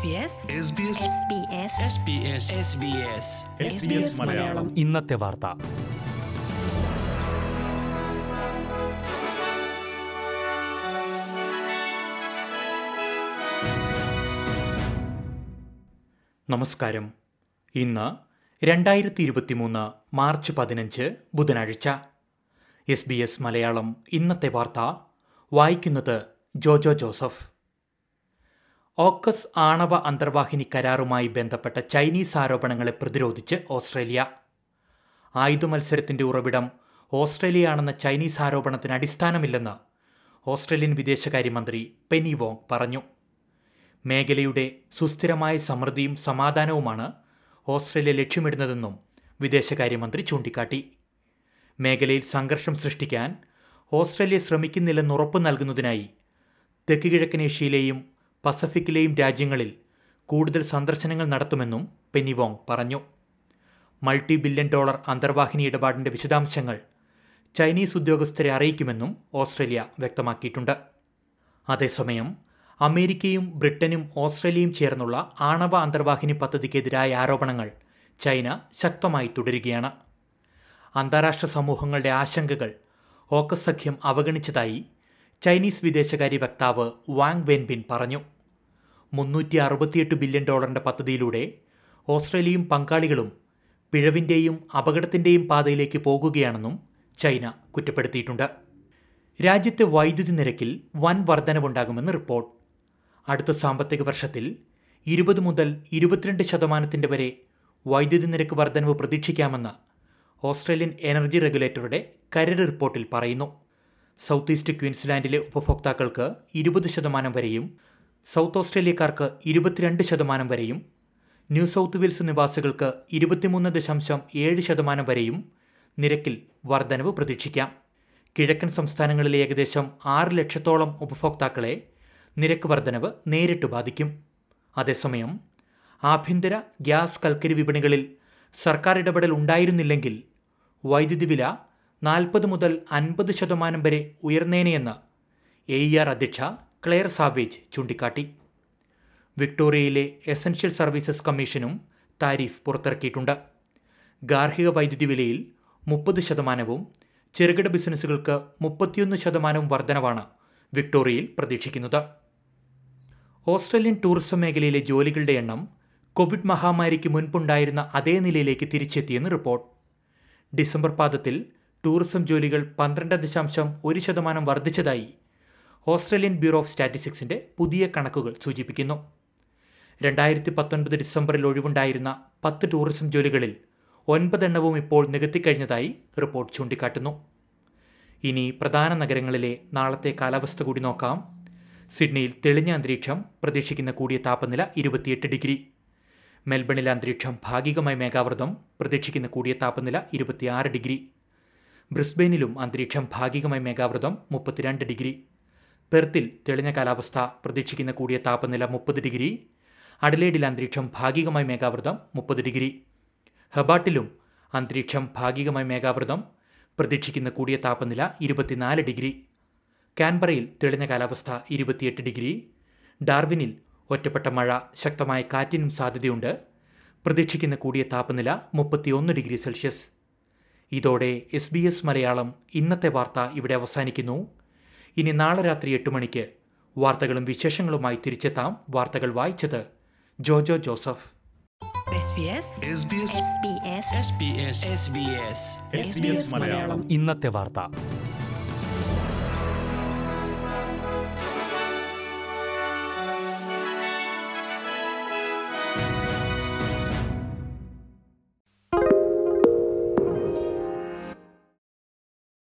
മലയാളം ഇന്നത്തെ വാർത്ത നമസ്കാരം ഇന്ന് രണ്ടായിരത്തി ഇരുപത്തിമൂന്ന് മാർച്ച് പതിനഞ്ച് ബുധനാഴ്ച എസ് ബി എസ് മലയാളം ഇന്നത്തെ വാർത്ത വായിക്കുന്നത് ജോജോ ജോസഫ് ഓക്കസ് ആണവ അന്തർവാഹിനി കരാറുമായി ബന്ധപ്പെട്ട ചൈനീസ് ആരോപണങ്ങളെ പ്രതിരോധിച്ച് ഓസ്ട്രേലിയ ആയുധമത്സരത്തിന്റെ ഉറവിടം ഓസ്ട്രേലിയയാണെന്ന ചൈനീസ് ആരോപണത്തിന് അടിസ്ഥാനമില്ലെന്ന് ഓസ്ട്രേലിയൻ വിദേശകാര്യമന്ത്രി പെനി വോങ് പറഞ്ഞു മേഖലയുടെ സുസ്ഥിരമായ സമൃദ്ധിയും സമാധാനവുമാണ് ഓസ്ട്രേലിയ ലക്ഷ്യമിടുന്നതെന്നും വിദേശകാര്യമന്ത്രി ചൂണ്ടിക്കാട്ടി മേഖലയിൽ സംഘർഷം സൃഷ്ടിക്കാൻ ഓസ്ട്രേലിയ ശ്രമിക്കുന്നില്ലെന്ന് ഉറപ്പു നൽകുന്നതിനായി തെക്ക് കിഴക്കൻ ഏഷ്യയിലെയും പസഫിക്കിലെയും രാജ്യങ്ങളിൽ കൂടുതൽ സന്ദർശനങ്ങൾ നടത്തുമെന്നും പെനിവോങ് പറഞ്ഞു മൾട്ടി ബില്യൺ ഡോളർ അന്തർവാഹിനി ഇടപാടിന്റെ വിശദാംശങ്ങൾ ചൈനീസ് ഉദ്യോഗസ്ഥരെ അറിയിക്കുമെന്നും ഓസ്ട്രേലിയ വ്യക്തമാക്കിയിട്ടുണ്ട് അതേസമയം അമേരിക്കയും ബ്രിട്ടനും ഓസ്ട്രേലിയയും ചേർന്നുള്ള ആണവ അന്തർവാഹിനി പദ്ധതിക്കെതിരായ ആരോപണങ്ങൾ ചൈന ശക്തമായി തുടരുകയാണ് അന്താരാഷ്ട്ര സമൂഹങ്ങളുടെ ആശങ്കകൾ ഓക്കസ് സഖ്യം അവഗണിച്ചതായി ചൈനീസ് വിദേശകാര്യ വക്താവ് വാങ് വെൻബിൻ പറഞ്ഞു മുന്നൂറ്റി അറുപത്തിയെട്ട് ബില്യൺ ഡോളറിന്റെ പദ്ധതിയിലൂടെ ഓസ്ട്രേലിയയും പങ്കാളികളും പിഴവിന്റെയും അപകടത്തിന്റെയും പാതയിലേക്ക് പോകുകയാണെന്നും ചൈന കുറ്റപ്പെടുത്തിയിട്ടുണ്ട് രാജ്യത്തെ വൈദ്യുതി നിരക്കിൽ വൻ വർധനവുണ്ടാകുമെന്ന് റിപ്പോർട്ട് അടുത്ത സാമ്പത്തിക വർഷത്തിൽ ഇരുപത് മുതൽ ഇരുപത്തിരണ്ട് ശതമാനത്തിന്റെ വരെ വൈദ്യുതി നിരക്ക് വർധനവ് പ്രതീക്ഷിക്കാമെന്ന് ഓസ്ട്രേലിയൻ എനർജി റെഗുലേറ്ററുടെ കരട് റിപ്പോർട്ടിൽ പറയുന്നു സൗത്ത് ഈസ്റ്റ് ക്വീൻസ്ലാൻഡിലെ ഉപഭോക്താക്കൾക്ക് ഇരുപത് ശതമാനം വരെയും സൗത്ത് ഓസ്ട്രേലിയക്കാർക്ക് ഇരുപത്തിരണ്ട് ശതമാനം വരെയും ന്യൂ സൗത്ത് വെയിൽസ് നിവാസികൾക്ക് ഇരുപത്തിമൂന്ന് ദശാംശം ഏഴ് ശതമാനം വരെയും നിരക്കിൽ വർധനവ് പ്രതീക്ഷിക്കാം കിഴക്കൻ സംസ്ഥാനങ്ങളിലെ ഏകദേശം ആറ് ലക്ഷത്തോളം ഉപഭോക്താക്കളെ നിരക്ക് വർധനവ് നേരിട്ട് ബാധിക്കും അതേസമയം ആഭ്യന്തര ഗ്യാസ് കൽക്കരി വിപണികളിൽ സർക്കാർ ഇടപെടൽ ഉണ്ടായിരുന്നില്ലെങ്കിൽ വൈദ്യുതി വില നാൽപ്പത് മുതൽ അൻപത് ശതമാനം വരെ ഉയർന്നേനെയെന്ന് എ ഇ ആർ അധ്യക്ഷ ക്ലെയർ സാവേജ് ചൂണ്ടിക്കാട്ടി വിക്ടോറിയയിലെ എസൻഷ്യൽ സർവീസസ് കമ്മീഷനും താരിഫ് പുറത്തിറക്കിയിട്ടുണ്ട് ഗാർഹിക വൈദ്യുതി വിലയിൽ മുപ്പത് ശതമാനവും ചെറുകിട ബിസിനസ്സുകൾക്ക് മുപ്പത്തിയൊന്ന് ശതമാനവും വർധനവാണ് വിക്ടോറിയയിൽ പ്രതീക്ഷിക്കുന്നത് ഓസ്ട്രേലിയൻ ടൂറിസം മേഖലയിലെ ജോലികളുടെ എണ്ണം കോവിഡ് മഹാമാരിക്ക് മുൻപുണ്ടായിരുന്ന അതേ നിലയിലേക്ക് തിരിച്ചെത്തിയെന്ന് റിപ്പോർട്ട് ഡിസംബർ പാദത്തിൽ ടൂറിസം ജോലികൾ പന്ത്രണ്ട് ദശാംശം ഒരു ശതമാനം വർദ്ധിച്ചതായി ഓസ്ട്രേലിയൻ ബ്യൂറോ ഓഫ് സ്റ്റാറ്റിസ്റ്റിക്സിന്റെ പുതിയ കണക്കുകൾ സൂചിപ്പിക്കുന്നു രണ്ടായിരത്തി പത്തൊൻപത് ഡിസംബറിൽ ഒഴിവുണ്ടായിരുന്ന പത്ത് ടൂറിസം ജോലികളിൽ ഒൻപതെണ്ണവും ഇപ്പോൾ നികത്തിക്കഴിഞ്ഞതായി റിപ്പോർട്ട് ചൂണ്ടിക്കാട്ടുന്നു ഇനി പ്രധാന നഗരങ്ങളിലെ നാളത്തെ കാലാവസ്ഥ കൂടി നോക്കാം സിഡ്നിയിൽ തെളിഞ്ഞ അന്തരീക്ഷം പ്രതീക്ഷിക്കുന്ന കൂടിയ താപനില ഇരുപത്തിയെട്ട് ഡിഗ്രി മെൽബണിലെ അന്തരീക്ഷം ഭാഗികമായി മേഘാവൃതം പ്രതീക്ഷിക്കുന്ന കൂടിയ താപനില ഇരുപത്തിയാറ് ഡിഗ്രി ബ്രിസ്ബെയിനിലും അന്തരീക്ഷം ഭാഗികമായി മേഘാവൃതം മുപ്പത്തിരണ്ട് ഡിഗ്രി പെർത്തിൽ തെളിഞ്ഞ കാലാവസ്ഥ പ്രതീക്ഷിക്കുന്ന കൂടിയ താപനില മുപ്പത് ഡിഗ്രി അഡലേഡിൽ അന്തരീക്ഷം ഭാഗികമായി മേഘാവൃതം മുപ്പത് ഡിഗ്രി ഹബാട്ടിലും അന്തരീക്ഷം ഭാഗികമായി മേഘാവൃതം പ്രതീക്ഷിക്കുന്ന കൂടിയ താപനില ഇരുപത്തിനാല് ഡിഗ്രി കാൻബറയിൽ തെളിഞ്ഞ കാലാവസ്ഥ ഇരുപത്തിയെട്ട് ഡിഗ്രി ഡാർവിനിൽ ഒറ്റപ്പെട്ട മഴ ശക്തമായ കാറ്റിനും സാധ്യതയുണ്ട് പ്രതീക്ഷിക്കുന്ന കൂടിയ താപനില മുപ്പത്തിയൊന്ന് ഡിഗ്രി സെൽഷ്യസ് ഇതോടെ എസ് ബി എസ് മലയാളം ഇന്നത്തെ വാർത്ത ഇവിടെ അവസാനിക്കുന്നു ഇനി നാളെ രാത്രി എട്ട് മണിക്ക് വാർത്തകളും വിശേഷങ്ങളുമായി തിരിച്ചെത്താം വാർത്തകൾ വായിച്ചത് ജോജോ ജോസഫ് SBS ഇന്നത്തെ വാർത്ത